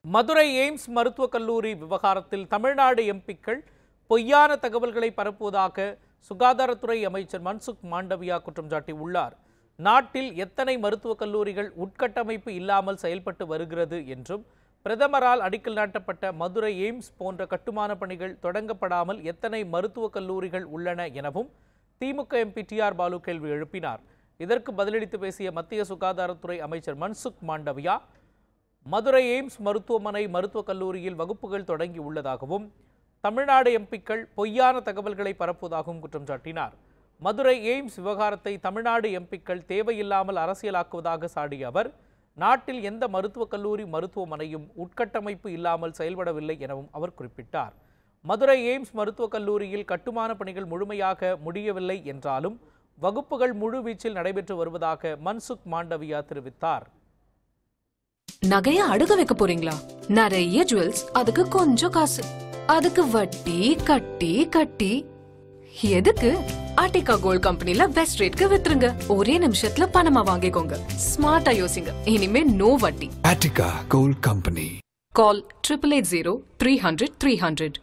Madurai AIIMS மருத்துவக் கல்லூரி விவகாரத்தில் தமிழ்நாடு எம்பிக்கள் பொய்யான தகவல்களை பரப்புவதாக சுகாதாரத்துறை அமைச்சர் மன்சுக் மாண்டவியா குற்றம் சாட்டியுள்ளார் நாட்டில் எத்தனை மருத்துவக் கல்லூரிகள் உட்கட்டமைப்பு இல்லாமல் செயல்பட்டு வருகிறது என்றும் பிரதமரால் அடிக்கல் நாட்டப்பட்ட மதுரை எய்ம்ஸ் போன்ற கட்டுமான பணிகள் தொடங்கப்படாமல் எத்தனை மருத்துவக் கல்லூரிகள் உள்ளன எனவும் திமுக எம்பி டி ஆர் பாலு கேள்வி எழுப்பினார் இதற்கு பதிலளித்து பேசிய மத்திய சுகாதாரத்துறை அமைச்சர் மன்சுக் மாண்டவியா மதுரை எய்ம்ஸ் மருத்துவமனை மருத்துவக் கல்லூரியில் வகுப்புகள் தொடங்கி உள்ளதாகவும் தமிழ்நாடு எம்பிக்கள் பொய்யான தகவல்களை பரப்புவதாகவும் குற்றம் சாட்டினார் மதுரை எய்ம்ஸ் விவகாரத்தை தமிழ்நாடு எம்பிக்கள் தேவையில்லாமல் அரசியலாக்குவதாக சாடிய அவர் நாட்டில் எந்த மருத்துவக் கல்லூரி மருத்துவமனையும் உட்கட்டமைப்பு இல்லாமல் செயல்படவில்லை எனவும் அவர் குறிப்பிட்டார் மதுரை எய்ம்ஸ் மருத்துவக் கல்லூரியில் கட்டுமான பணிகள் முழுமையாக முடியவில்லை என்றாலும் வகுப்புகள் முழுவீச்சில் நடைபெற்று வருவதாக மன்சுக் மாண்டவியா தெரிவித்தார் நகைய அடுக்க வைக்க போறீங்களா நிறைய ஜுவல்ஸ் அதுக்கு கொஞ்சம் காசு அதுக்கு வட்டி கட்டி கட்டி எதுக்கு ஆர்டிகா கோல்ட் கம்பெனில பெஸ்ட் ரேட்க்கு வித்துருங்க ஒரே நிமிஷத்துல பணமா வாங்கிக்கோங்க ஸ்மார்ட்டா யோசிங்க இனிமே நோ வட்டி Attica Gold Company. Call triple eight zero three hundred three hundred